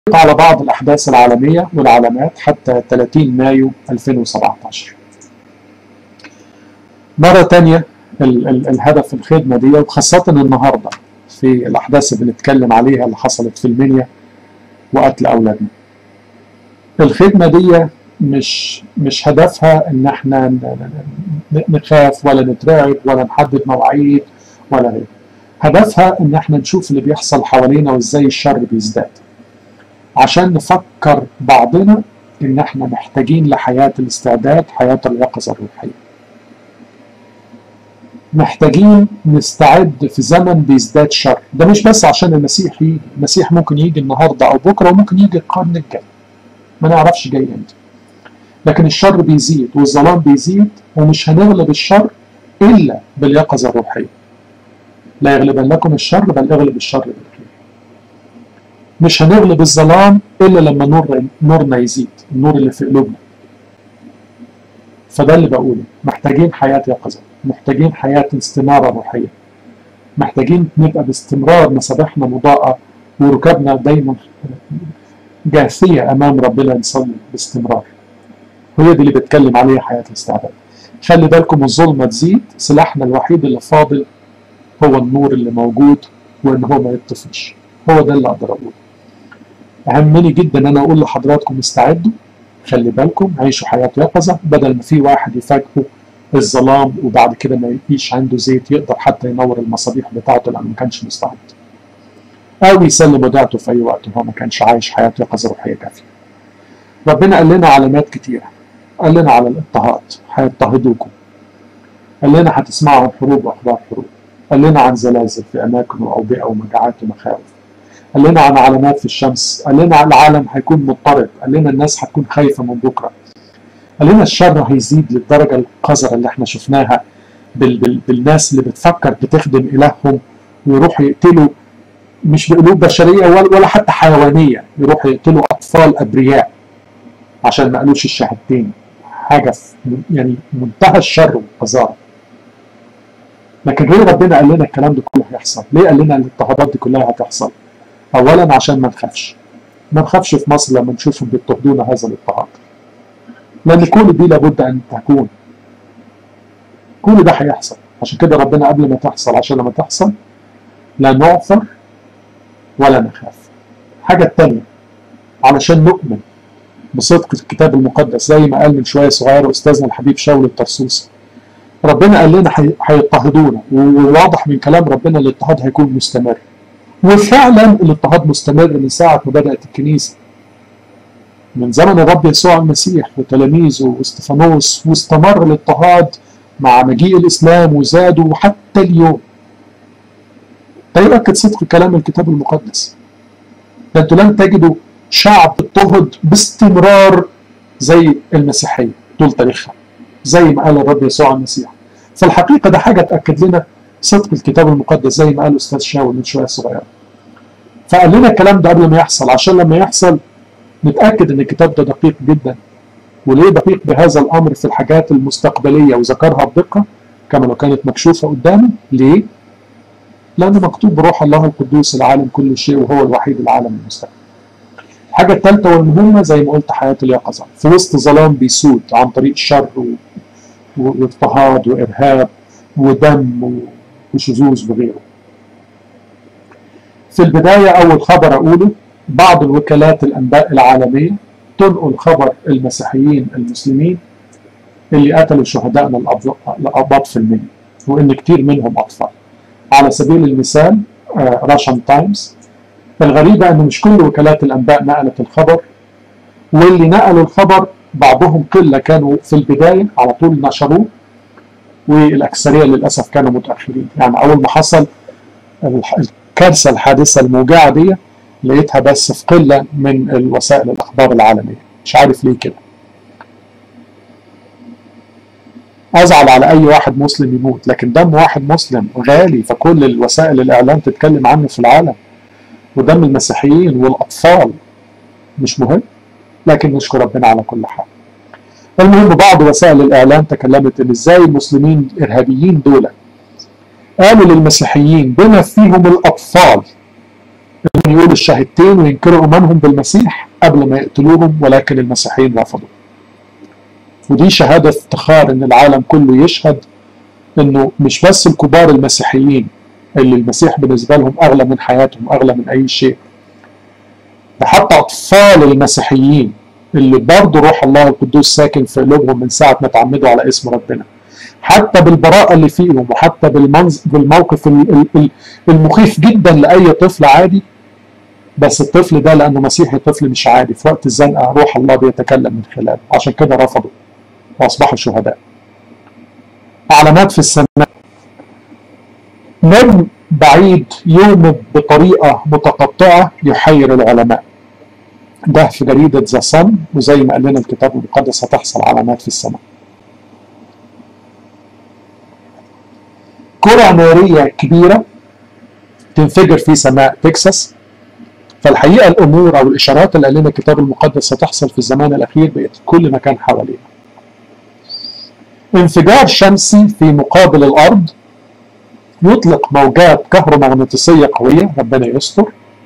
على بعض الأحداث العالمية والعلامات حتى 30 مايو 2017 مرة تانية ال ال الهدف الخدمة دي وخاصة النهاردة في الأحداث اللي بنتكلم عليها اللي حصلت في المنيا وقتل أولادنا الخدمة دي مش مش هدفها ان احنا نخاف ولا نترعب ولا نحدد مواعيد ولا غيره هدفها ان احنا نشوف اللي بيحصل حوالينا وازاي الشر بيزداد عشان نفكر بعضنا ان احنا محتاجين لحياة الاستعداد حياة اليقظة الروحية محتاجين نستعد في زمن بيزداد شر ده مش بس عشان المسيح يجي المسيح ممكن يجي النهاردة او بكرة وممكن يجي القرن الجاي ما نعرفش جاي امتى لكن الشر بيزيد والظلام بيزيد ومش هنغلب الشر الا باليقظه الروحيه لا يغلبن لكم الشر بل اغلب الشر بالخير مش هنغلب الظلام الا لما نور نورنا يزيد النور اللي في قلوبنا فده اللي بقوله محتاجين حياه يقظه محتاجين حياه استناره روحيه محتاجين نبقى باستمرار مصابيحنا مضاءه وركبنا دايما جاثيه امام ربنا نصلي باستمرار هي دي اللي بتكلم عليها حياة الاستعداد خلي بالكم الظلمة تزيد سلاحنا الوحيد اللي فاضل هو النور اللي موجود وان هو ما يطفيش هو ده اللي اقدر اقوله اهمني جدا ان انا اقول لحضراتكم استعدوا خلي بالكم عيشوا حياة يقظة بدل ما في واحد يفاجئه الظلام وبعد كده ما يبقيش عنده زيت يقدر حتى ينور المصابيح بتاعته لانه ما كانش مستعد او يسلم وداعته في اي وقت وهو ما كانش عايش حياة يقظة روحية كافية ربنا قال لنا علامات كتيره قال لنا على الاضطهاد هيضطهدوكم قال لنا هتسمعوا عن حروب واخبار حروب قال لنا عن زلازل في اماكن واوبئه ومجاعات ومخاوف قال لنا عن علامات في الشمس قال لنا العالم هيكون مضطرب قال لنا الناس هتكون خايفه من بكره قال لنا الشر هيزيد للدرجه القذره اللي احنا شفناها بال بال بالناس اللي بتفكر بتخدم الههم ويروحوا يقتلوا مش بقلوب بشريه ولا, ولا حتى حيوانيه يروحوا يقتلوا اطفال ابرياء عشان ما قالوش الشهادتين حاجة في يعني منتهى الشر والقذارة لكن ليه ربنا قال لنا الكلام ده كله هيحصل؟ ليه قال لنا الاضطهادات دي كلها هتحصل؟ أولا عشان ما نخافش ما نخافش في مصر لما نشوفهم بيضطهدونا هذا الاضطهاد لأن كل دي لابد أن تكون كل ده هيحصل عشان كده ربنا قبل ما تحصل عشان لما تحصل لا نعثر ولا نخاف الحاجة التانية علشان نؤمن بصدق الكتاب المقدس زي ما قال من شويه صغير استاذنا الحبيب شاول الطرسوسي ربنا قال لنا هيضطهدونا وواضح من كلام ربنا الاضطهاد هيكون مستمر وفعلا الاضطهاد مستمر من ساعه ما بدات الكنيسه من زمن الرب يسوع المسيح وتلاميذه واستفانوس واستمر الاضطهاد مع مجيء الاسلام وزادوا وحتى اليوم ده يؤكد صدق كلام الكتاب المقدس ده انتوا لن تجدوا شعب اضطهد باستمرار زي المسيحية طول تاريخها زي ما قال الرب يسوع المسيح فالحقيقة ده حاجة تأكد لنا صدق الكتاب المقدس زي ما قال أستاذ شاول من شوية صغيرة فقال لنا الكلام ده قبل ما يحصل عشان لما يحصل نتأكد إن الكتاب ده دقيق جدا وليه دقيق بهذا الأمر في الحاجات المستقبلية وذكرها بدقة كما لو كانت مكشوفة قدامه ليه؟ لأنه مكتوب بروح الله القدوس العالم كل شيء وهو الوحيد العالم المستقبل الحاجة الثالثة والمهمة زي ما قلت حياة اليقظة في وسط ظلام بيسود عن طريق شر واضطهاد وإرهاب ودم وشذوذ وغيره في البداية أول خبر أقوله بعض الوكالات الأنباء العالمية تنقل خبر المسيحيين المسلمين اللي قتلوا شهدائنا الأباط في المنيا وإن كتير منهم أطفال على سبيل المثال راشن تايمز الغريبة أنه مش كل وكالات الأنباء نقلت الخبر واللي نقلوا الخبر بعضهم قلة كانوا في البداية على طول نشروه والأكثرية للأسف كانوا متأخرين يعني أول ما حصل الكارثة الحادثة الموجعة دي لقيتها بس في قلة من الوسائل الأخبار العالمية مش عارف ليه كده أزعل على أي واحد مسلم يموت لكن دم واحد مسلم غالي فكل الوسائل الإعلام تتكلم عنه في العالم ودم المسيحيين والأطفال مش مهم لكن نشكر ربنا على كل حال المهم بعض وسائل الإعلام تكلمت إن إزاي المسلمين الإرهابيين دول قالوا للمسيحيين بما فيهم الأطفال ممكن يقولوا الشهادتين وينكروا ايمانهم بالمسيح قبل ما يقتلوهم ولكن المسيحيين رفضوا ودي شهاده افتخار ان العالم كله يشهد انه مش بس الكبار المسيحيين اللي المسيح بالنسبه لهم اغلى من حياتهم اغلى من اي شيء ده حتى اطفال المسيحيين اللي برضه روح الله القدوس ساكن في قلوبهم من ساعه ما تعمدوا على اسم ربنا حتى بالبراءة اللي فيهم وحتى بالمنز... بالموقف المخيف جدا لأي طفل عادي بس الطفل ده لأنه مسيحي طفل مش عادي في وقت الزنقة روح الله بيتكلم من خلاله عشان كده رفضوا وأصبحوا شهداء علامات في السماء نجم بعيد يومض بطريقة متقطعة يحير العلماء ده في جريدة ذا صن وزي ما قال لنا الكتاب المقدس هتحصل علامات في السماء كرة نارية كبيرة تنفجر في سماء تكساس فالحقيقة الأمور أو الإشارات اللي قال لنا الكتاب المقدس ستحصل في الزمان الأخير بقت في كل مكان حوالينا انفجار شمسي في مقابل الأرض يطلق موجات كهرومغناطيسية قوية ربنا يستر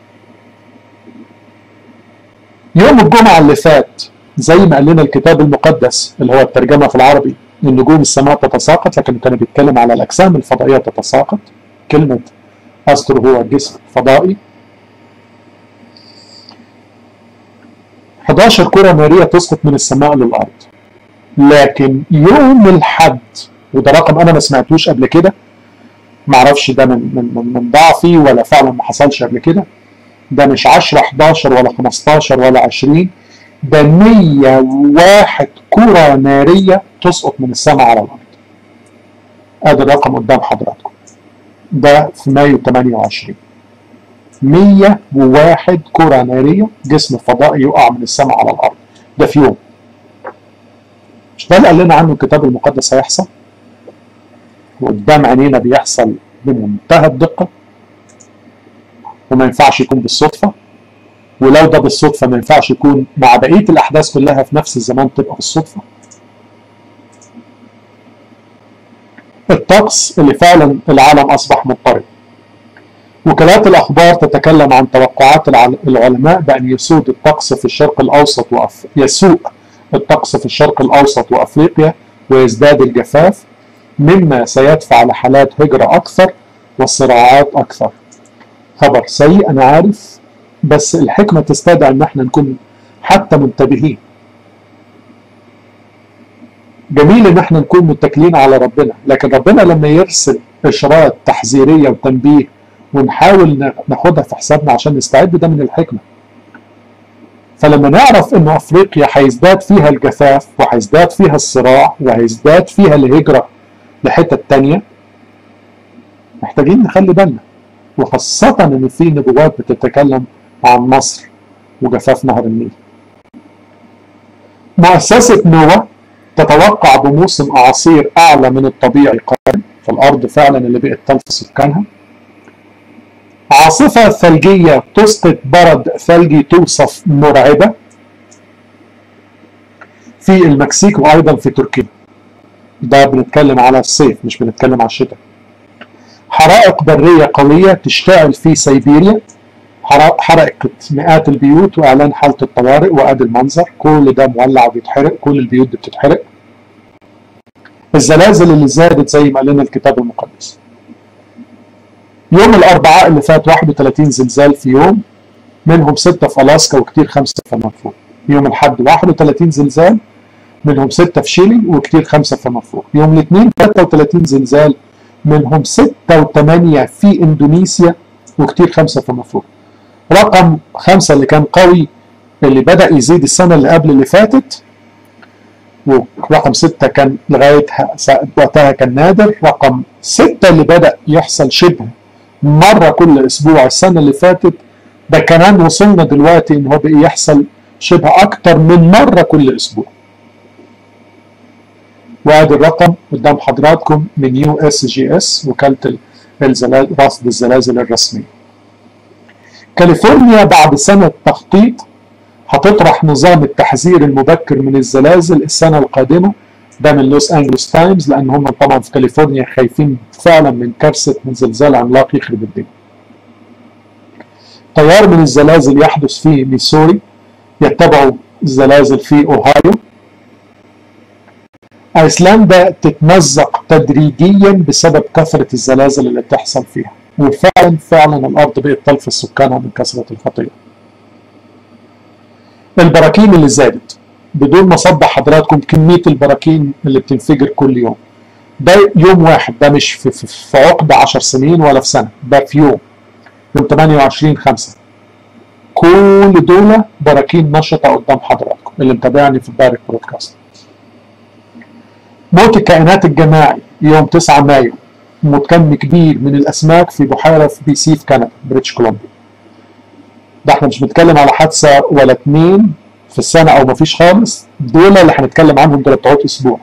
يوم الجمعة اللي فات زي ما قال لنا الكتاب المقدس اللي هو الترجمة في العربي ان نجوم السماء تتساقط لكن كان بيتكلم على الاجسام الفضائيه تتساقط كلمه استر هو جسم فضائي 11 كره ناريه تسقط من السماء للارض لكن يوم الحد وده رقم انا ما سمعتوش قبل كده ما اعرفش ده من من من ضعفي ولا فعلا ما حصلش قبل كده ده مش 10 11 ولا 15 ولا 20 ده 101 كرة نارية تسقط من السماء على الأرض. ادي الرقم قدام حضراتكم. ده في مايو 28. 101 كرة نارية جسم فضائي يقع من السماء على الأرض. ده في يوم. مش ده اللي قال لنا عنه الكتاب المقدس هيحصل؟ وقدام عينينا بيحصل بمنتهى الدقة وما ينفعش يكون بالصدفة ولو ده بالصدفة ما ينفعش يكون مع بقية الأحداث كلها في نفس الزمان تبقى بالصدفة الطقس اللي فعلا العالم أصبح مضطرب وكالات الأخبار تتكلم عن توقعات العلماء بأن يسود الطقس في الشرق الأوسط وأف... يسوء الطقس في الشرق الأوسط وأفريقيا ويزداد الجفاف مما سيدفع لحالات هجرة أكثر والصراعات أكثر خبر سيء أنا عارف بس الحكمة تستدعي ان احنا نكون حتى منتبهين جميل ان احنا نكون متكلين على ربنا لكن ربنا لما يرسل اشارات تحذيرية وتنبيه ونحاول ناخدها في حسابنا عشان نستعد ده من الحكمة فلما نعرف ان افريقيا هيزداد فيها الجفاف وهيزداد فيها الصراع وهيزداد فيها الهجرة لحتة تانية محتاجين نخلي بالنا وخاصة ان في نبوات بتتكلم عن مصر وجفاف نهر النيل مؤسسة نوا تتوقع بموسم أعاصير أعلى من الطبيعي قادم في الأرض فعلا اللي بقت تلف سكانها عاصفة ثلجية تسقط برد ثلجي توصف مرعبة في المكسيك وأيضا في تركيا ده بنتكلم على الصيف مش بنتكلم على الشتاء حرائق برية قوية تشتعل في سيبيريا حرقت مئات البيوت واعلان حاله الطوارئ وادي المنظر كل ده مولع وبيتحرق كل البيوت دي بتتحرق الزلازل اللي زادت زي ما قال لنا الكتاب المقدس يوم الاربعاء اللي فات 31 زلزال في يوم منهم ستة في ألاسكا وكتير خمسة في المنفوخ يوم الحد 31 زلزال منهم ستة في شيلي وكتير خمسة في المنفوخ يوم الاثنين 33 زلزال منهم ستة وثمانية في إندونيسيا وكتير خمسة في المنفوخ رقم خمسة اللي كان قوي اللي بدأ يزيد السنة اللي قبل اللي فاتت ورقم ستة كان لغاية وقتها كان نادر رقم ستة اللي بدأ يحصل شبه مرة كل أسبوع السنة اللي فاتت ده كمان وصلنا دلوقتي إن هو بقى يحصل شبه أكتر من مرة كل أسبوع وادي الرقم قدام حضراتكم من يو اس جي اس وكالة الزلازل رصد الزلازل الرسمية كاليفورنيا بعد سنة تخطيط هتطرح نظام التحذير المبكر من الزلازل السنة القادمة ده من لوس انجلوس تايمز لان هم طبعا في كاليفورنيا خايفين فعلا من كارثة من زلزال عملاق يخرب الدنيا تيار من الزلازل يحدث في ميسوري يتبعوا الزلازل في اوهايو ايسلندا تتمزق تدريجيا بسبب كثره الزلازل اللي بتحصل فيها وفعلا فعلا الارض بقت تلفظ سكانها من كثره الخطيه البراكين اللي زادت بدون ما اصدق حضراتكم كميه البراكين اللي بتنفجر كل يوم ده يوم واحد ده مش في, في, في عقد 10 سنين ولا في سنه ده في يوم يوم 28 5 كل دول براكين نشطه قدام حضراتكم اللي متابعني في الدايركت برودكاست موت الكائنات الجماعي يوم 9 مايو موت كم كبير من الاسماك في بحيره في بي سي في كندا بريتش كولومبيا ده احنا مش بنتكلم على حادثه ولا اتنين في السنه او مفيش خالص دول اللي هنتكلم عنهم دول بتوع اسبوع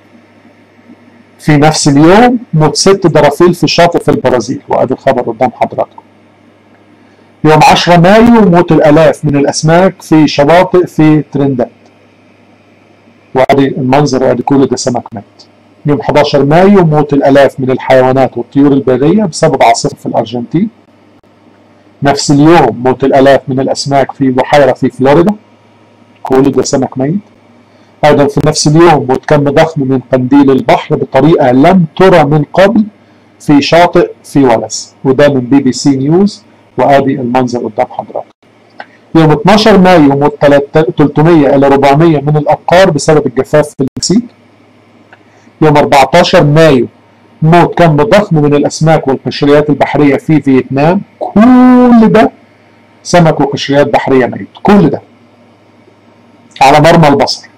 في نفس اليوم موت ست درافيل في شاطئ في البرازيل وادي الخبر قدام حضراتكم يوم 10 مايو موت الالاف من الاسماك في شواطئ في ترندات وادي المنظر وادي كل ده سمك مات يوم 11 مايو موت الالاف من الحيوانات والطيور البريه بسبب عاصفه في الارجنتين نفس اليوم موت الالاف من الاسماك في بحيره في فلوريدا كل ده سمك ميت ايضا في نفس اليوم موت كم ضخم من قنديل البحر بطريقه لم ترى من قبل في شاطئ في ولس وده من بي بي سي نيوز وادي المنظر قدام حضراتكم يوم 12 مايو موت 300 الى 400 من الابقار بسبب الجفاف في المكسيك يوم 14 مايو موت كم ضخم من الاسماك والقشريات البحريه في فيتنام كل ده سمك وقشريات بحريه ميت كل ده على مرمى البصر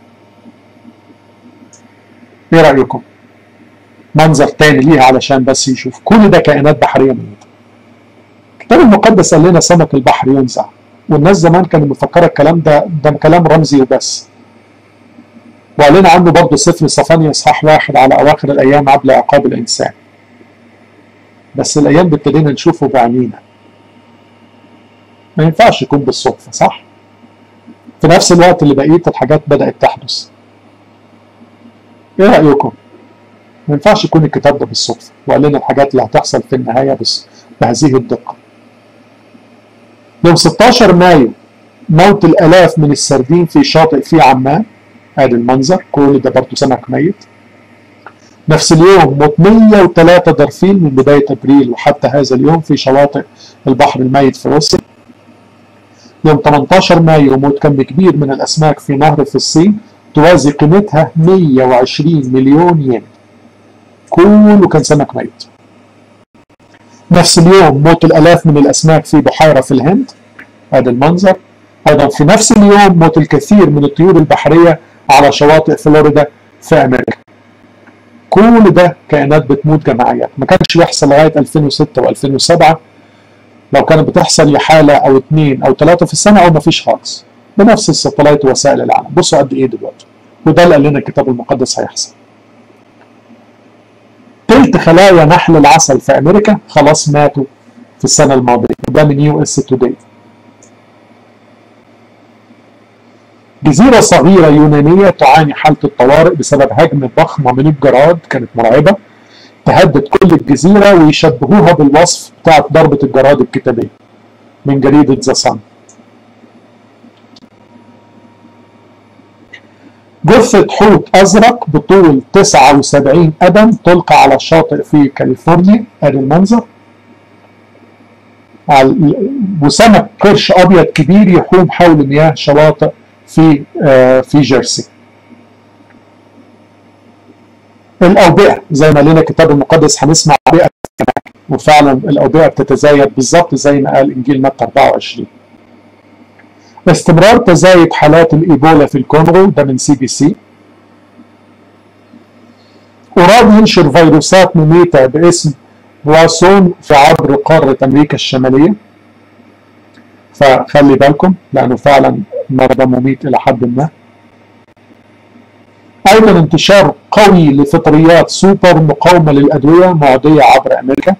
ايه رايكم منظر تاني ليها علشان بس يشوف كل ده كائنات بحريه ميته الكتاب المقدس قال لنا سمك البحر ينزع والناس زمان كانوا مفكره الكلام ده ده كلام رمزي وبس وقال لنا عنه برضه سفر صفانيا اصحاح واحد على اواخر الايام قبل عقاب الانسان بس الايام ابتدينا نشوفه بعينينا ما ينفعش يكون بالصدفه صح في نفس الوقت اللي بقيه الحاجات بدات تحدث ايه رايكم ما ينفعش يكون الكتاب ده بالصدفه وقال لنا الحاجات اللي هتحصل في النهايه بس بهذه الدقه يوم 16 مايو موت الالاف من السردين في شاطئ في عمان ادي المنظر كل ده برضه سمك ميت نفس اليوم موت 103 درفيل من بداية أبريل وحتى هذا اليوم في شواطئ البحر الميت في روسيا يوم 18 مايو موت كم كبير من الأسماك في نهر في الصين توازي قيمتها 120 مليون ين كله كان سمك ميت نفس اليوم موت الآلاف من الأسماك في بحيرة في الهند هذا المنظر أيضا في نفس اليوم موت الكثير من الطيور البحرية على شواطئ فلوريدا في أمريكا كل ده كائنات بتموت جماعيات ما كانش بيحصل لغاية 2006 و2007 لو كانت بتحصل لحالة أو اتنين أو ثلاثة في السنة أو ما فيش خالص بنفس الساتلايت ووسائل العالم بصوا قد إيه دلوقتي وده اللي قال لنا الكتاب المقدس هيحصل تلت خلايا نحل العسل في أمريكا خلاص ماتوا في السنة الماضية وده من يو اس توداي جزيرة صغيرة يونانية تعاني حالة الطوارئ بسبب هجمة ضخمة من الجراد كانت مرعبة تهدد كل الجزيرة ويشبهوها بالوصف بتاعت ضربة الجراد الكتابية من جريدة ذا صن جثة حوت أزرق بطول 79 قدم تلقى على الشاطئ في كاليفورنيا ادي المنظر وسمك قرش أبيض كبير يحوم حول مياه شواطئ في آه في جيرسي الأوبئة زي ما لنا الكتاب المقدس هنسمع أوبئة وفعلا الأوبئة بتتزايد بالظبط زي ما قال إنجيل متى 24 استمرار تزايد حالات الإيبولا في الكونغو ده من سي بي سي أراد ينشر فيروسات مميتة باسم بواسون في عبر قارة أمريكا الشمالية فخلي بالكم لأنه فعلا مرضى مميت إلى حد ما أيضا انتشار قوي لفطريات سوبر مقاومة للأدوية معدية عبر أمريكا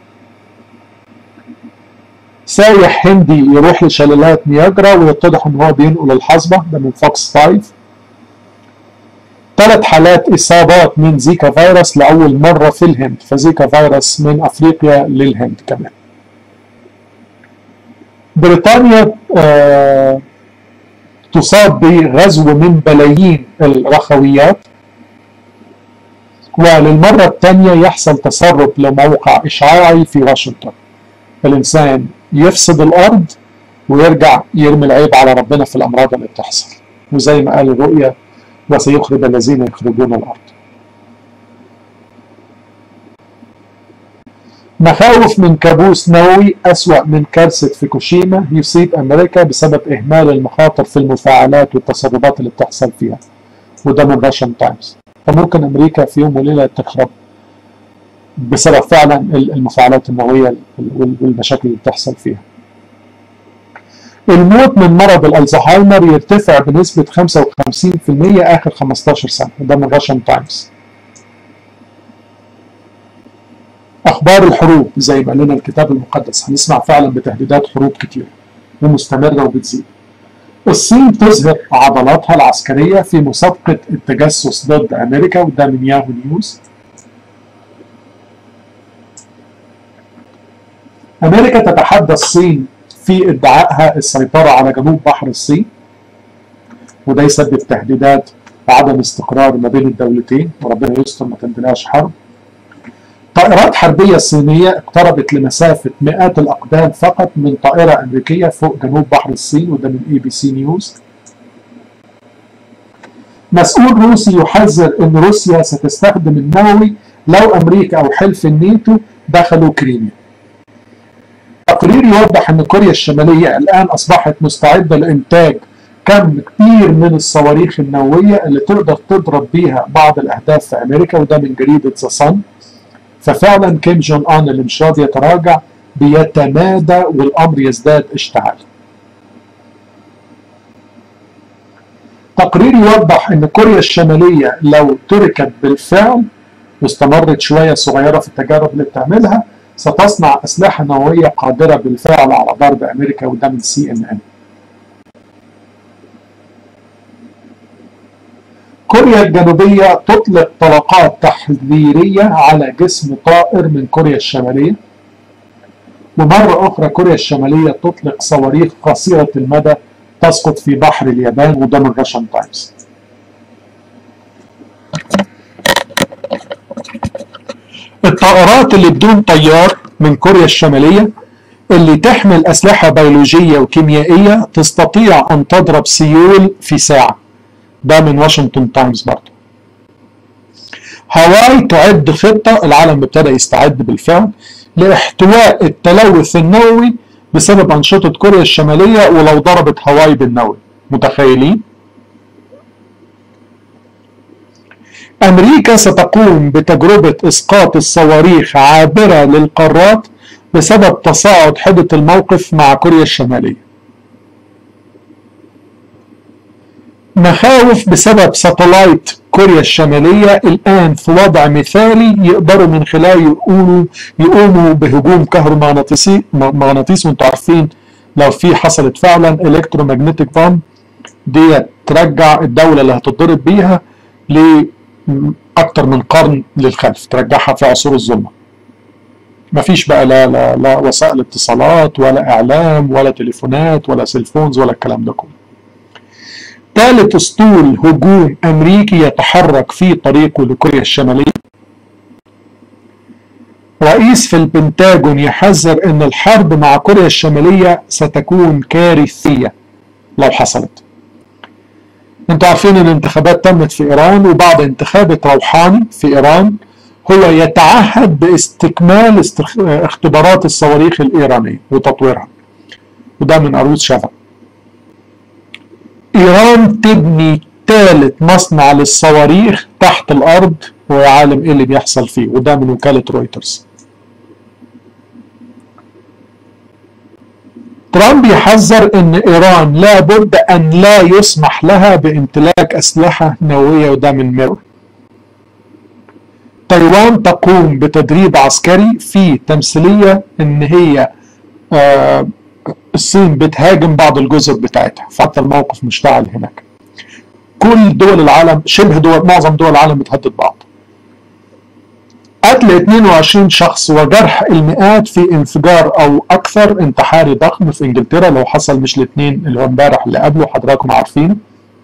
سايح هندي يروح لشلالات نياجرا ويتضح ان هو بينقل الحصبة ده من فوكس 5 ثلاث حالات إصابات من زيكا فيروس لأول مرة في الهند فزيكا فيروس من أفريقيا للهند كمان بريطانيا آه تصاب بغزو من بلايين الرخويات وللمرة الثانية يحصل تسرب لموقع إشعاعي في واشنطن الإنسان يفسد الأرض ويرجع يرمي العيب على ربنا في الأمراض اللي بتحصل وزي ما قال الرؤيا وسيخرج الذين يخرجون الأرض مخاوف من كابوس نووي أسوأ من كارثة فوكوشيما يصيب أمريكا بسبب إهمال المخاطر في المفاعلات والتسربات اللي بتحصل فيها وده من راشن تايمز فممكن أمريكا في يوم وليلة تخرب بسبب فعلا المفاعلات النووية والمشاكل اللي بتحصل فيها الموت من مرض الألزهايمر يرتفع بنسبة 55% آخر 15 سنة ده من راشن تايمز اخبار الحروب زي ما قال لنا الكتاب المقدس هنسمع فعلا بتهديدات حروب كتير ومستمره وبتزيد الصين تظهر عضلاتها العسكريه في مسابقه التجسس ضد امريكا وده من ياهو نيوز امريكا تتحدى الصين في ادعائها السيطره على جنوب بحر الصين وده يسبب تهديدات وعدم استقرار ما بين الدولتين وربنا يستر ما تندلاش حرب طائرات حربية صينية اقتربت لمسافة مئات الأقدام فقط من طائرة أمريكية فوق جنوب بحر الصين وده من اي بي سي نيوز مسؤول روسي يحذر أن روسيا ستستخدم النووي لو أمريكا أو حلف الناتو دخلوا كريميا تقرير يوضح أن كوريا الشمالية الآن أصبحت مستعدة لإنتاج كم كبير من الصواريخ النووية اللي تقدر تضرب بيها بعض الأهداف في أمريكا وده من جريدة ذا صن ففعلا كيم جون ان اللي مش راضي يتراجع بيتمادى والامر يزداد اشتعال. تقرير يوضح ان كوريا الشماليه لو تركت بالفعل واستمرت شويه صغيره في التجارب اللي بتعملها ستصنع اسلحه نوويه قادره بالفعل على ضرب امريكا وده من سي ان ان. كوريا الجنوبية تطلق طلقات تحذيرية على جسم طائر من كوريا الشمالية ومرة أخرى كوريا الشمالية تطلق صواريخ قصيرة المدى تسقط في بحر اليابان وده من راشن تايمز الطائرات اللي بدون طيار من كوريا الشمالية اللي تحمل أسلحة بيولوجية وكيميائية تستطيع أن تضرب سيول في ساعة ده من واشنطن تايمز برضه هاواي تعد خطة العالم ابتدى يستعد بالفعل لاحتواء التلوث النووي بسبب أنشطة كوريا الشمالية ولو ضربت هاواي بالنووي متخيلين؟ أمريكا ستقوم بتجربة إسقاط الصواريخ عابرة للقارات بسبب تصاعد حدة الموقف مع كوريا الشمالية مخاوف بسبب ساتلايت كوريا الشمالية الآن في وضع مثالي يقدروا من خلاله يقولوا يقوموا بهجوم كهرومغناطيسي مغناطيسي وانتوا عارفين لو في حصلت فعلا الكترومagnetic بام دي ترجع الدولة اللي هتضرب بيها لأكتر من قرن للخلف ترجعها في عصور الظلمة مفيش بقى لا, لا, لا وسائل اتصالات ولا إعلام ولا تليفونات ولا سيلفونز ولا الكلام ده كله ثالث اسطول هجوم امريكي يتحرك في طريقه لكوريا الشماليه رئيس في البنتاجون يحذر ان الحرب مع كوريا الشماليه ستكون كارثيه لو حصلت انتوا عارفين ان الانتخابات تمت في ايران وبعد انتخابة روحاني في ايران هو يتعهد باستكمال استخ... اختبارات الصواريخ الايرانيه وتطويرها وده من عروض شفا ايران تبني ثالث مصنع للصواريخ تحت الارض ويا عالم ايه اللي بيحصل فيه وده من وكاله رويترز ترامب يحذر ان ايران لابد ان لا يسمح لها بامتلاك اسلحه نوويه وده من ميرور تايوان تقوم بتدريب عسكري في تمثيليه ان هي آه الصين بتهاجم بعض الجزر بتاعتها فحتى الموقف مشتعل هناك كل دول العالم شبه دول معظم دول العالم بتهدد بعض قتل 22 شخص وجرح المئات في انفجار او اكثر انتحاري ضخم في انجلترا لو حصل مش الاثنين اللي هو امبارح اللي قبله حضراتكم عارفين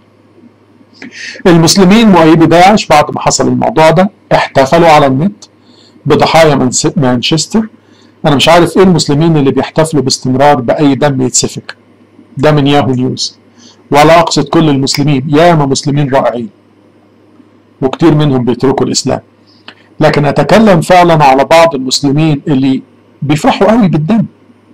المسلمين مؤيدي داعش بعد ما حصل الموضوع ده احتفلوا على النت بضحايا مانشستر انا مش عارف ايه المسلمين اللي بيحتفلوا باستمرار باي دم يتسفك ده من ياهو نيوز ولا اقصد كل المسلمين ياما مسلمين رائعين وكتير منهم بيتركوا الاسلام لكن اتكلم فعلا على بعض المسلمين اللي بيفرحوا قوي بالدم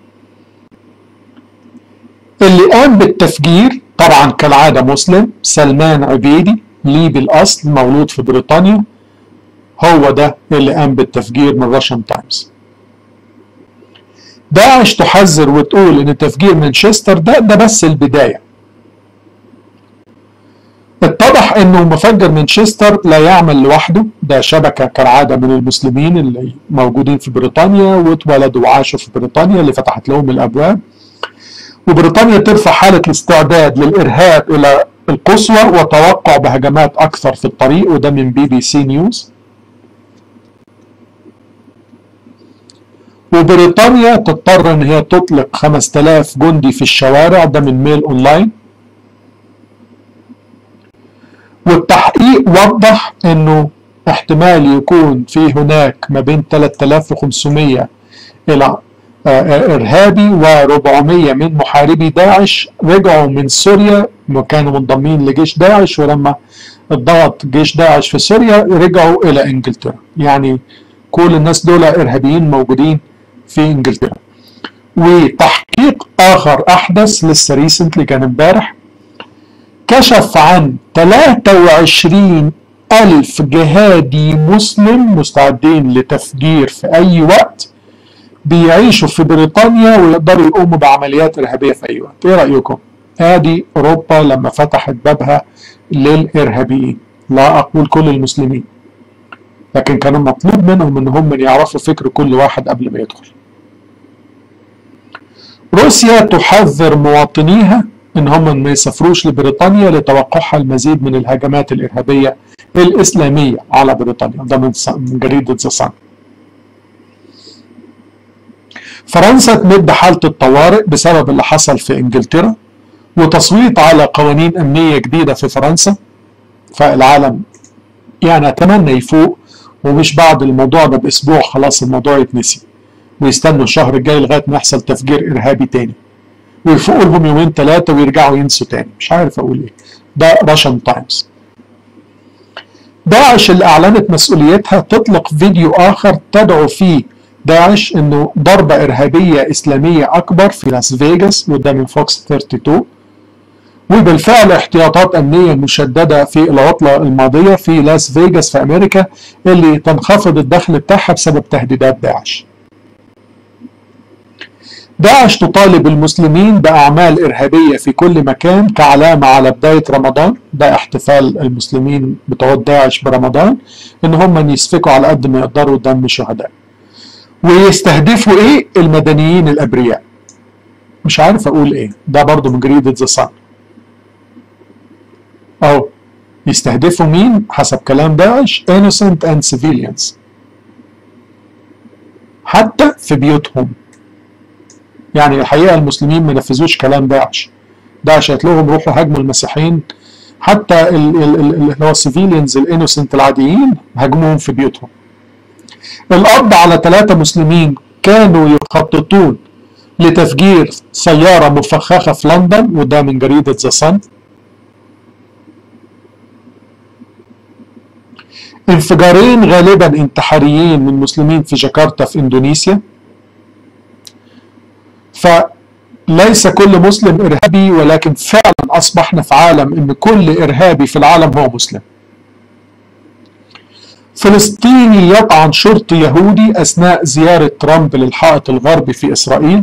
اللي قام بالتفجير طبعا كالعادة مسلم سلمان عبيدي ليبي الأصل مولود في بريطانيا هو ده اللي قام بالتفجير من راشن تايمز داعش تحذر وتقول ان تفجير مانشستر ده ده بس البدايه اتضح انه مفجر مانشستر لا يعمل لوحده ده شبكه كالعاده من المسلمين اللي موجودين في بريطانيا واتولدوا وعاشوا في بريطانيا اللي فتحت لهم الابواب وبريطانيا ترفع حاله الاستعداد للارهاب الى القصوى وتوقع بهجمات اكثر في الطريق وده من بي بي سي نيوز وبريطانيا تضطر ان هي تطلق 5000 جندي في الشوارع ده من ميل اونلاين والتحقيق وضح انه احتمال يكون في هناك ما بين 3500 الى ارهابي و400 من محاربي داعش رجعوا من سوريا وكانوا منضمين لجيش داعش ولما اتضغط جيش داعش في سوريا رجعوا الى انجلترا يعني كل الناس دول ارهابيين موجودين في انجلترا وتحقيق اخر احدث لسه ريسنتلي كان امبارح كشف عن 23 ألف جهادي مسلم مستعدين لتفجير في أي وقت بيعيشوا في بريطانيا ويقدروا يقوموا بعمليات إرهابية في أي وقت إيه رأيكم؟ آدي أوروبا لما فتحت بابها للإرهابيين لا أقول كل المسلمين لكن كان مطلوب منهم ان هم يعرفوا فكر كل واحد قبل ما يدخل روسيا تحذر مواطنيها ان هم ما يسافروش لبريطانيا لتوقعها المزيد من الهجمات الارهابيه الاسلاميه على بريطانيا ده من جريده ذا صن فرنسا تمد حاله الطوارئ بسبب اللي حصل في انجلترا وتصويت على قوانين امنيه جديده في فرنسا فالعالم يعني اتمنى يفوق ومش بعد الموضوع ده باسبوع خلاص الموضوع يتنسي ويستنوا الشهر الجاي لغايه ما يحصل تفجير ارهابي تاني ويفوقوا لهم يومين ثلاثه ويرجعوا ينسوا تاني مش عارف اقول ايه ده راشن تايمز داعش اللي اعلنت مسؤوليتها تطلق فيديو اخر تدعو فيه داعش انه ضربه ارهابيه اسلاميه اكبر في لاس فيغاس وده من فوكس 32 وبالفعل احتياطات امنيه مشدده في العطله الماضيه في لاس فيغاس في امريكا اللي تنخفض الدخل بتاعها بسبب تهديدات داعش. داعش تطالب المسلمين باعمال ارهابيه في كل مكان كعلامه على بدايه رمضان، ده احتفال المسلمين بتوع داعش برمضان ان هم يسفكوا على قد ما يقدروا دم شهداء. ويستهدفوا ايه؟ المدنيين الابرياء. مش عارف اقول ايه، ده برضه من جريده ذا صن. أو يستهدفوا مين حسب كلام داعش innocent and civilians حتى في بيوتهم يعني الحقيقة المسلمين ما نفذوش كلام داعش داعش قالت لهم روحوا هاجموا المسيحيين حتى اللي هو السيفيليانز الانوسنت العاديين هاجموهم في بيوتهم القبض على ثلاثة مسلمين كانوا يخططون لتفجير سيارة مفخخة في لندن وده من جريدة ذا صن انفجارين غالبا انتحاريين من مسلمين في جاكرتا في اندونيسيا فليس كل مسلم ارهابي ولكن فعلا اصبحنا في عالم ان كل ارهابي في العالم هو مسلم فلسطيني يطعن شرطي يهودي اثناء زياره ترامب للحائط الغربي في اسرائيل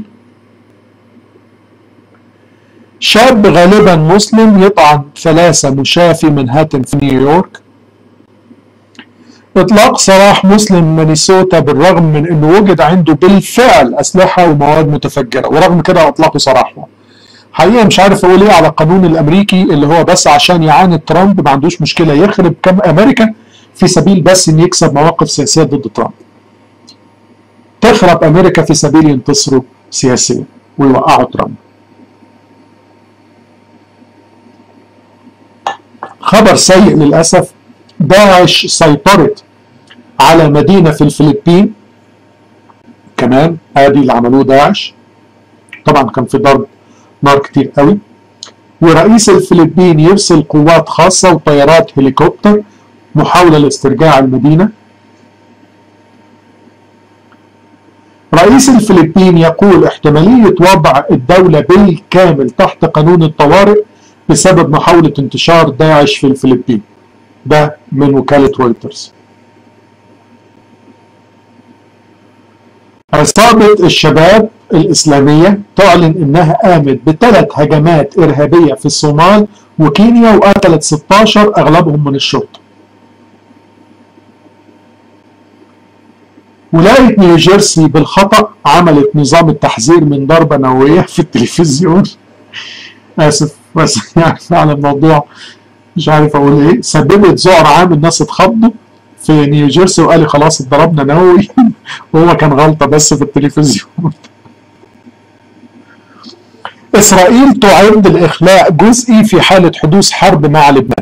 شاب غالبا مسلم يطعن ثلاثة مشاة في منهاتن في نيويورك إطلاق سراح مسلم مينيسوتا بالرغم من أنه وجد عنده بالفعل أسلحة ومواد متفجرة ورغم كده أطلقوا سراحه حقيقة مش عارف أقول إيه على القانون الأمريكي اللي هو بس عشان يعاند ترامب ما عندوش مشكلة يخرب كم أمريكا في سبيل بس ان يكسب مواقف سياسيه ضد ترامب تخرب امريكا في سبيل ينتصروا سياسيا ويوقعوا ترامب خبر سيء للاسف داعش سيطرت على مدينه في الفلبين كمان ادي اللي عملوه داعش طبعا كان في ضرب نار كتير قوي ورئيس الفلبين يرسل قوات خاصة وطيارات هليكوبتر محاولة لاسترجاع المدينة رئيس الفلبين يقول احتمالية وضع الدولة بالكامل تحت قانون الطوارئ بسبب محاولة انتشار داعش في الفلبين ده من وكالة رويترز عصابة الشباب الإسلامية تعلن إنها قامت بثلاث هجمات إرهابية في الصومال وكينيا وقتلت 16 أغلبهم من الشرطة. ولاية نيوجيرسي بالخطأ عملت نظام التحذير من ضربة نووية في التلفزيون. آسف بس يعني فعلا الموضوع مش عارف أقول إيه سببت ذعر عام الناس اتخضوا في نيوجيرسي وقال لي خلاص اتضربنا نووي وهو كان غلطة بس في التلفزيون. إسرائيل تعد الإخلاء جزئي في حالة حدوث حرب مع لبنان.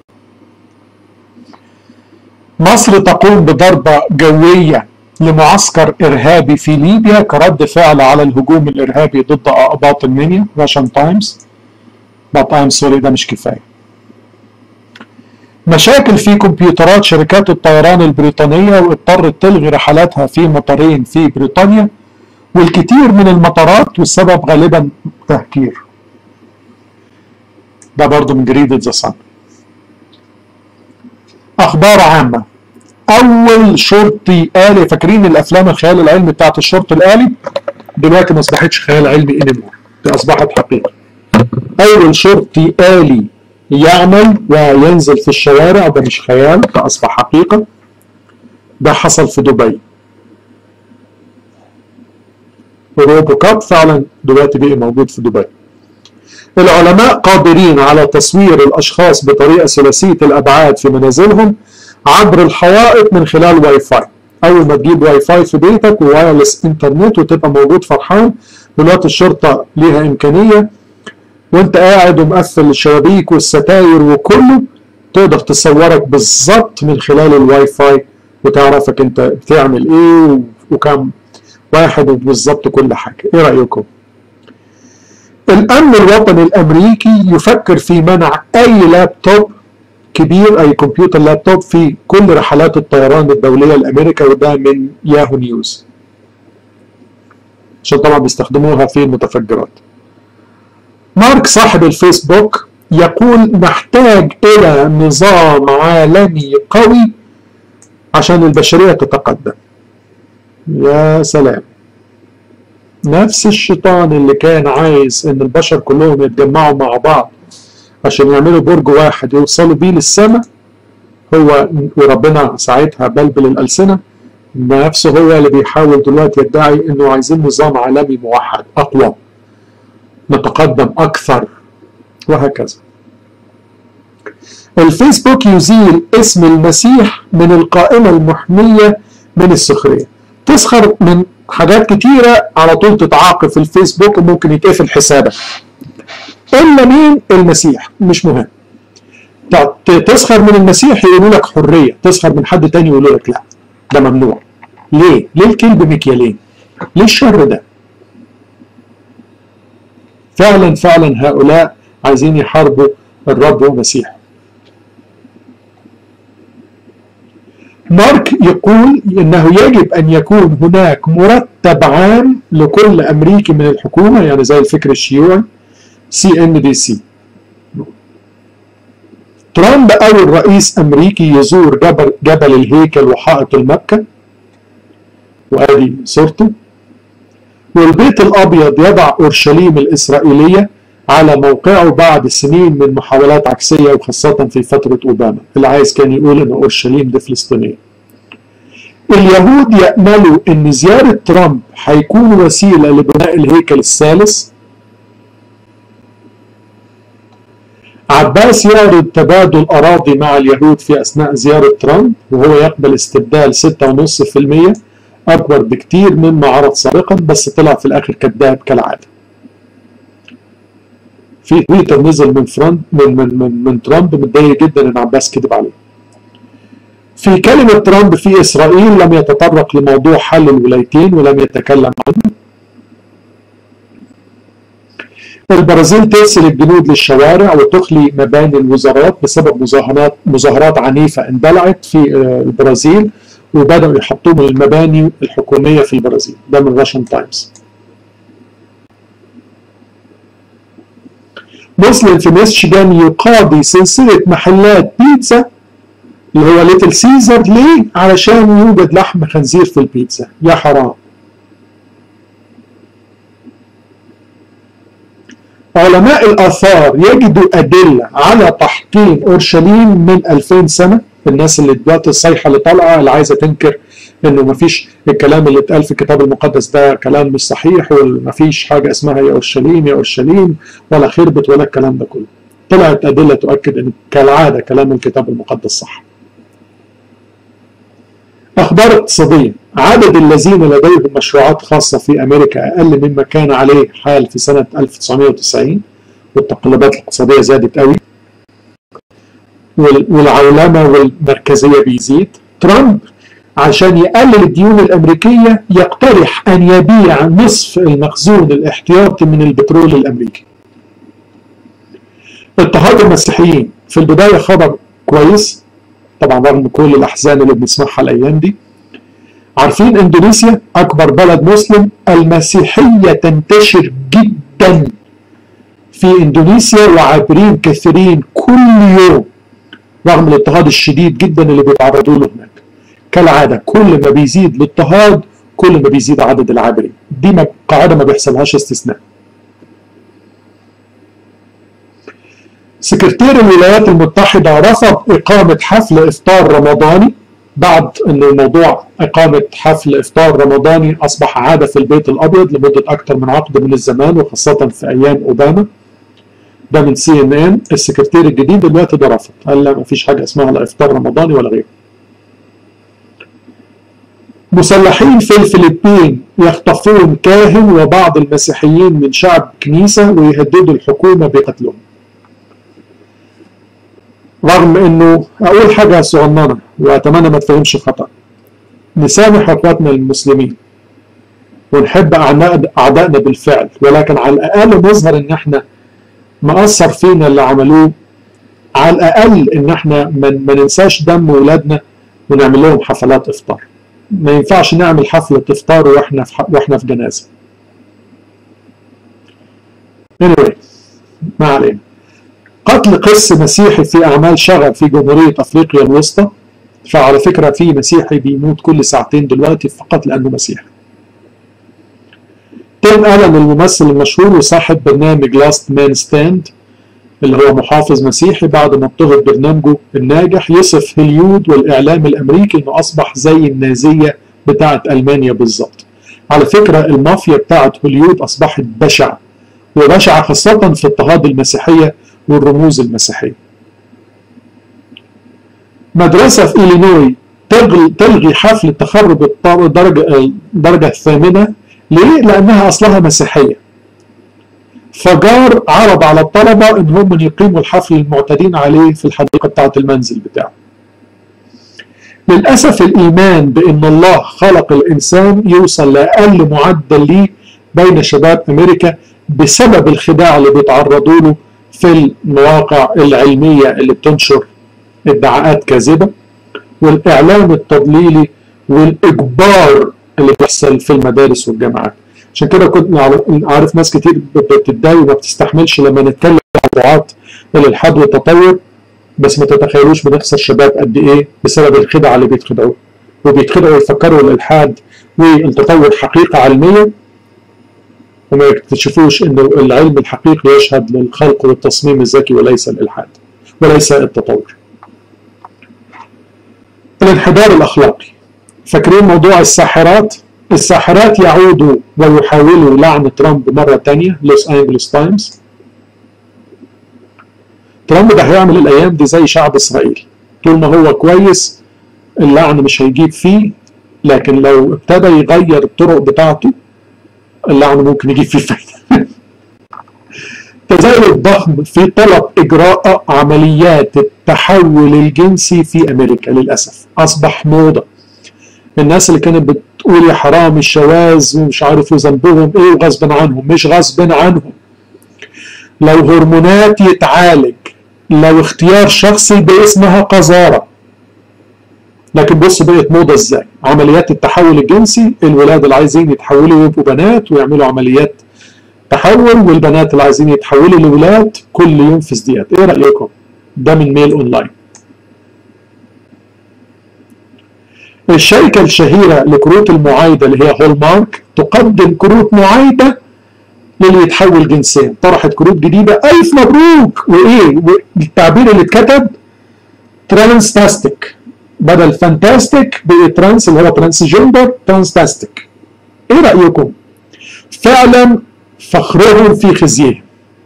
مصر تقوم بضربة جوية لمعسكر إرهابي في ليبيا كرد فعل على الهجوم الإرهابي ضد أقباط المنيا راشن تايمز بط أيم سوري ده مش كفاية. مشاكل في كمبيوترات شركات الطيران البريطانية واضطرت تلغي رحلاتها في مطارين في بريطانيا والكثير من المطارات والسبب غالبا تهكير ده برضو من جريدة ذا صن أخبار عامة أول شرطي آلي فاكرين الأفلام الخيال العلمي بتاعت الشرطي الآلي دلوقتي ما أصبحتش خيال علمي انيمور دي أصبحت حقيقة أول شرطي آلي يعمل وينزل في الشوارع ده مش خيال ده أصبح حقيقة ده حصل في دبي روبو كاب فعلا دلوقتي بقي موجود في دبي العلماء قادرين على تصوير الأشخاص بطريقة ثلاثية الأبعاد في منازلهم عبر الحوائط من خلال واي فاي أول ما تجيب واي فاي في بيتك ووايرلس إنترنت وتبقى موجود فرحان دلوقتي الشرطة ليها إمكانية وأنت قاعد ومقفل الشبابيك والستاير وكله تقدر تصورك بالظبط من خلال الواي فاي وتعرفك أنت بتعمل إيه وكم واحد بالظبط كل حاجة ايه رأيكم الامن الوطني الامريكي يفكر في منع اي لابتوب كبير اي كمبيوتر لابتوب في كل رحلات الطيران الدولية لامريكا وده من ياهو نيوز عشان طبعا بيستخدموها في المتفجرات مارك صاحب الفيسبوك يقول نحتاج الى نظام عالمي قوي عشان البشرية تتقدم يا سلام نفس الشيطان اللي كان عايز ان البشر كلهم يتجمعوا مع بعض عشان يعملوا برج واحد يوصلوا بيه للسماء هو وربنا ساعتها بلبل الألسنة نفسه هو اللي بيحاول دلوقتي يدعي انه عايزين نظام عالمي موحد اقوى نتقدم اكثر وهكذا الفيسبوك يزيل اسم المسيح من القائمة المحمية من السخرية تسخر من حاجات كتيرة على طول تتعاقب في الفيسبوك وممكن يتقفل حسابك إلا مين المسيح مش مهم تسخر من المسيح يقولوا لك حرية تسخر من حد تاني يقولوا لك لا ده ممنوع ليه؟ ليه الكلب مكيالين؟ ليه الشر ده؟ فعلا فعلا هؤلاء عايزين يحاربوا الرب ومسيحه مارك يقول انه يجب ان يكون هناك مرتب عام لكل امريكي من الحكومه يعني زي الفكر الشيوعي سي ان دي سي ترامب اول رئيس امريكي يزور جبل جبل الهيكل وحائط المكه وادي صورته والبيت الابيض يضع اورشليم الاسرائيليه على موقعه بعد سنين من محاولات عكسية وخاصة في فترة أوباما اللي عايز كان يقول أن أورشليم دي فلسطينية اليهود يأملوا أن زيارة ترامب هيكون وسيلة لبناء الهيكل الثالث عباس يعرض تبادل أراضي مع اليهود في أثناء زيارة ترامب وهو يقبل استبدال 6.5% أكبر بكتير مما عرض سابقا بس طلع في الآخر كذاب كالعادة في تويتر نزل من فرونت من من من, من ترامب متضايق جدا ان عباس كذب عليه. في كلمة ترامب في إسرائيل لم يتطرق لموضوع حل الولايتين ولم يتكلم عنه. البرازيل ترسل الجنود للشوارع وتخلي مباني الوزارات بسبب مظاهرات مظاهرات عنيفة اندلعت في البرازيل وبدأوا يحطموا المباني الحكومية في البرازيل ده من راشن تايمز. مسلم في ميشيغان يقاضي سلسلة محلات بيتزا اللي هو ليتل سيزر ليه؟ علشان يوجد لحم خنزير في البيتزا يا حرام علماء الآثار يجدوا أدلة على تحطيم أورشليم من 2000 سنة الناس اللي دلوقتي الصيحة اللي طالعة اللي عايزة تنكر انه ما فيش الكلام اللي اتقال في الكتاب المقدس ده كلام مش صحيح وما فيش حاجه اسمها يا اورشليم يا اورشليم ولا خربت ولا الكلام ده كله. طلعت ادله تؤكد ان كالعاده كلام الكتاب المقدس صح. اخبار اقتصاديه عدد الذين لديهم مشروعات خاصه في امريكا اقل مما كان عليه حال في سنه 1990 والتقلبات الاقتصاديه زادت قوي والعولمه والمركزيه بيزيد ترامب عشان يقلل الديون الأمريكية يقترح أن يبيع نصف المخزون الاحتياطي من البترول الأمريكي اضطهاد المسيحيين في البداية خبر كويس طبعا رغم كل الأحزان اللي بنسمعها الأيام دي عارفين اندونيسيا أكبر بلد مسلم المسيحية تنتشر جدا في اندونيسيا وعابرين كثيرين كل يوم رغم الاضطهاد الشديد جدا اللي بيتعرضوا له هناك كالعاده كل ما بيزيد الاضطهاد كل ما بيزيد عدد العابرين دي ما قاعده ما بيحصلهاش استثناء سكرتير الولايات المتحدة رفض إقامة حفل إفطار رمضاني بعد أن الموضوع إقامة حفل إفطار رمضاني أصبح عادة في البيت الأبيض لمدة أكثر من عقد من الزمان وخاصة في أيام أوباما ده من سي ان ان السكرتير الجديد دلوقتي ده رفض قال لا ما فيش حاجة اسمها لا إفطار رمضاني ولا غيره مسلحين في الفلبين يخطفون كاهن وبعض المسيحيين من شعب كنيسة ويهددوا الحكومة بقتلهم رغم انه اقول حاجة صغننة واتمنى ما تفهمش خطأ نسامح اخواتنا المسلمين ونحب اعدائنا بالفعل ولكن على الاقل نظهر ان احنا مأثر فينا اللي عملوه على الاقل ان احنا ما ننساش دم ولادنا ونعمل لهم حفلات افطار ما ينفعش نعمل حفلة افطار واحنا في واحنا في جنازة. anyway ما علينا. قتل قس مسيحي في أعمال شغب في جمهورية أفريقيا الوسطى فعلى فكرة في مسيحي بيموت كل ساعتين دلوقتي فقط لأنه مسيحي. تيم ألن الممثل المشهور وصاحب برنامج لاست مان ستاند اللي هو محافظ مسيحي بعد ما اضطهد برنامجه الناجح يصف هوليود والإعلام الأمريكي إنه أصبح زي النازية بتاعة ألمانيا بالظبط. على فكرة المافيا بتاعة هوليود أصبحت بشعة وبشعة خاصة في اضطهاد المسيحية والرموز المسيحية. مدرسة في إلينوي تلغي حفل تخرج الدرجة الدرجة الثامنة ليه؟ لأنها أصلها مسيحية. فجار عرض على الطلبة ان هم يقيموا الحفل المعتادين عليه في الحديقة بتاعة المنزل بتاعه للأسف الإيمان بأن الله خلق الإنسان يوصل لأقل معدل ليه بين شباب أمريكا بسبب الخداع اللي بيتعرضوا له في المواقع العلمية اللي بتنشر ادعاءات كاذبة والإعلام التضليلي والإجبار اللي بيحصل في المدارس والجامعات عشان كده كنت عارف ناس كتير بتتضايق وما بتستحملش لما نتكلم عن موضوعات الالحاد والتطور بس ما تتخيلوش بنخسر شباب قد ايه بسبب الخدعه اللي بيتخدعوا وبيتخدعوا يفكروا الالحاد والتطور حقيقه علميه وما يكتشفوش انه العلم الحقيقي يشهد للخلق والتصميم الذكي وليس الالحاد وليس التطور. الانحدار الاخلاقي فاكرين موضوع الساحرات؟ الساحرات يعودوا ويحاولوا لعن ترامب مرة تانية لوس أنجلوس تايمز ترامب ده هيعمل الايام دي زي شعب اسرائيل طول ما هو كويس اللعن مش هيجيب فيه لكن لو ابتدى يغير الطرق بتاعته اللعن ممكن يجيب فيه فايده تزايد ضخم في طلب اجراء عمليات التحول الجنسي في امريكا للاسف اصبح موضه الناس اللي كانت بتقول يا حرام الشواذ ومش عارف ذنبهم ايه وغصب عنهم مش غصب عنهم لو هرمونات يتعالج لو اختيار شخصي باسمها قذاره لكن بص بقت موضه ازاي عمليات التحول الجنسي الولاد اللي عايزين يتحولوا يبقوا بنات ويعملوا عمليات تحول والبنات اللي عايزين يتحولوا لولاد كل يوم في ازدياد ايه رايكم ده من ميل اونلاين الشركة الشهيرة لكروت المعايدة اللي هي هول مارك تقدم كروت معايدة للي يتحول جنسيا طرحت كروت جديدة ألف مبروك وإيه التعبير اللي اتكتب ترانستاستيك بدل فانتاستيك بقى ترانس اللي هو ترانس جندر ترانستاستيك ايه رأيكم فعلا فخرهم في خزيهم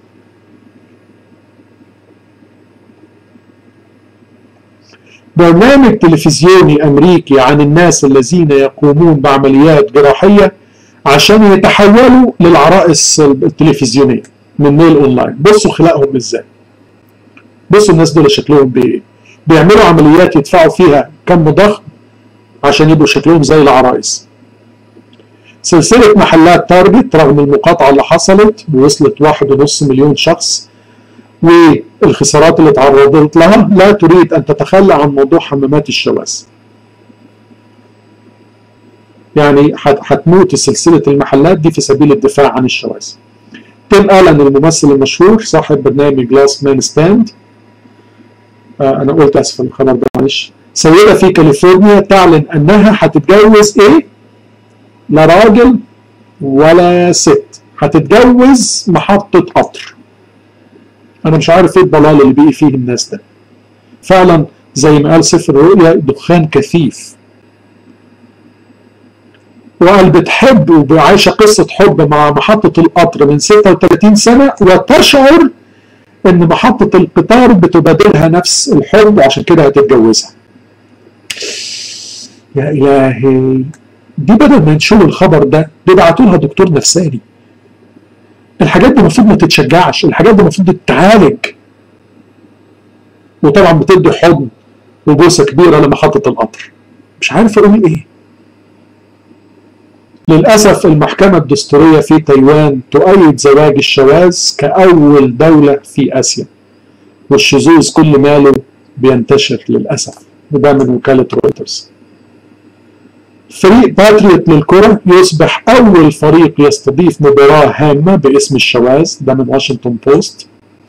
برنامج تلفزيوني امريكي عن الناس الذين يقومون بعمليات جراحيه عشان يتحولوا للعرائس التلفزيونيه من ميل اونلاين بصوا خلقهم ازاي بصوا الناس دول شكلهم بايه بيعملوا عمليات يدفعوا فيها كم ضخم عشان يبقوا شكلهم زي العرايس سلسلة محلات تارجت رغم المقاطعة اللي حصلت ووصلت واحد ونص مليون شخص والخسارات اللي تعرضت لها لا تريد أن تتخلى عن موضوع حمامات الشواذ يعني هتموت سلسلة المحلات دي في سبيل الدفاع عن الشواذ تيم ألان الممثل المشهور صاحب برنامج لاست مان ستاند آه أنا قلت أسف الخبر ده معلش سيدة في كاليفورنيا تعلن أنها هتتجوز إيه؟ لا راجل ولا ست هتتجوز محطة قطر أنا مش عارف إيه الضلال اللي بقي فيه الناس ده فعلا زي ما قال سفر الرؤيا دخان كثيف وقال بتحب وعايشة قصة حب مع محطة القطر من 36 سنة وتشعر إن محطة القطار بتبادلها نفس الحب وعشان كده هتتجوزها. يا إلهي دي بدل ما ينشروا الخبر ده بيبعتوا لها دكتور نفساني. الحاجات دي المفروض ما تتشجعش، الحاجات دي المفروض تتعالج. وطبعا بتدي حضن وبوسة كبيرة لمحطة القطر. مش عارف أقول إيه. للأسف المحكمة الدستورية في تايوان تؤيد زواج الشواذ كأول دولة في آسيا والشذوذ كل ماله بينتشر للأسف وده من وكالة رويترز فريق باتريوت للكرة يصبح أول فريق يستضيف مباراة هامة باسم الشواذ ده من واشنطن بوست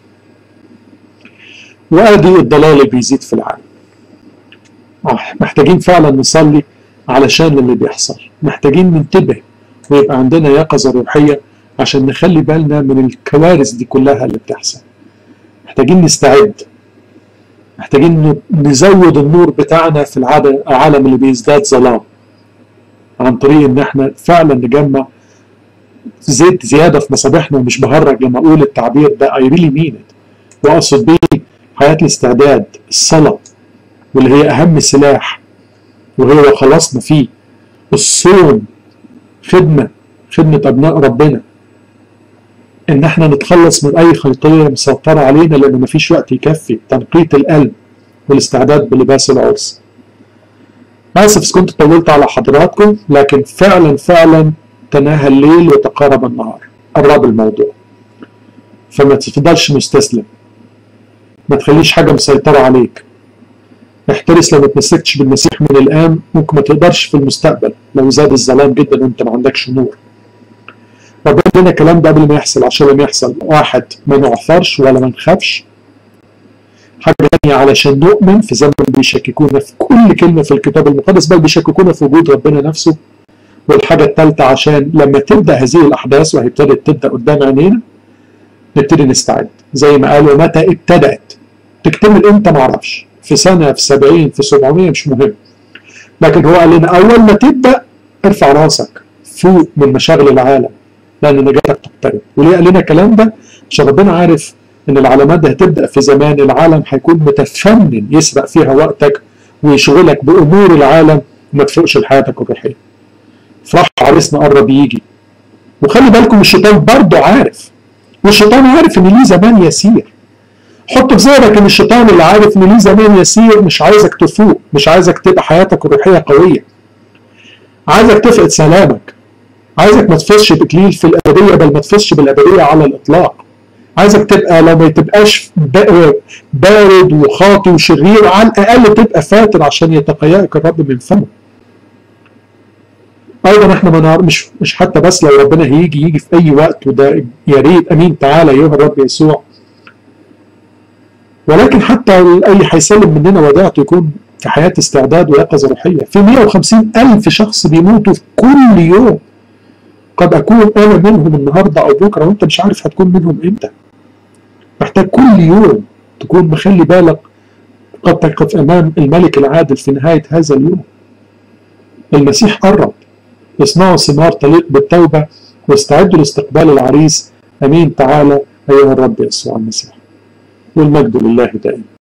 وأدي الضلال اللي بيزيد في العالم محتاجين فعلا نصلي علشان اللي بيحصل محتاجين ننتبه ويبقى عندنا يقظة روحية عشان نخلي بالنا من الكوارث دي كلها اللي بتحصل محتاجين نستعد محتاجين نزود النور بتاعنا في العالم اللي بيزداد ظلام عن طريق ان احنا فعلا نجمع زيت زياده في مصابيحنا ومش بهرج لما اقول التعبير ده اي ريلي مين واقصد بيه حياه الاستعداد الصلاه واللي هي اهم سلاح وهو خلصنا فيه الصوم خدمة خدمة أبناء ربنا إن إحنا نتخلص من أي خيطية مسيطرة علينا لأن مفيش وقت يكفي تنقية القلب والاستعداد بلباس العرس. آسف كنت طولت على حضراتكم لكن فعلا فعلا تناهى الليل وتقارب النهار قرب الموضوع فما تفضلش مستسلم ما تخليش حاجة مسيطرة عليك احترس لو ما تمسكتش بالمسيح من الآن ممكن ما تقدرش في المستقبل لو زاد الظلام جدا وانت ما عندكش نور ربنا لنا الكلام ده قبل ما يحصل عشان لما يحصل واحد ما نعثرش ولا ما نخافش حاجة تانية علشان نؤمن في زمن بيشككونا في كل كلمة في الكتاب المقدس بل بيشككونا في وجود ربنا نفسه والحاجة الثالثة عشان لما تبدأ هذه الأحداث وهي ابتدت تبدأ قدام عينينا نبتدي نستعد زي ما قالوا متى ابتدأت تكتمل امتى معرفش في سنة في 70 في 700 مش مهم لكن هو قال لنا أول ما تبدأ ارفع راسك فوق من مشاغل العالم لأن نجاتك تقترب وليه قال لنا الكلام ده؟ عشان ربنا عارف ان العلامات دي هتبدا في زمان العالم هيكون متفنن يسرق فيها وقتك ويشغلك بامور العالم ما تفوقش لحياتك الروحيه. فرح عريسنا قرب يجي. وخلي بالكم الشيطان برضه عارف والشيطان عارف ان ليه زمان يسير. حط في ذهنك ان الشيطان اللي عارف ان ليه زمان يسير مش عايزك تفوق، مش عايزك تبقى حياتك الروحيه قويه. عايزك تفقد سلامك. عايزك ما تفوزش بإكليل في الأبدية بل ما تفوزش بالأبدية على الإطلاق. عايزك تبقى لو ما تبقاش بارد وخاطي وشرير على الاقل تبقى فاتر عشان يتقيأك الرب من فمه. ايضا احنا ما نعرف مش مش حتى بس لو ربنا هيجي يجي في اي وقت وده يا ريت امين تعالى ايها الرب يسوع. ولكن حتى اي هيسلم مننا وديعته يكون في حياه استعداد ويقظه روحيه، في 150 الف شخص بيموتوا في كل يوم. قد اكون انا منهم النهارده او بكره وانت مش عارف هتكون منهم امتى. محتاج كل يوم تكون مخلي بالك قد تقف امام الملك العادل في نهايه هذا اليوم. المسيح قرب اصنعوا ثمار تليق بالتوبه واستعدوا لاستقبال العريس امين تعالى ايها الرب يسوع المسيح. والمجد لله دائما.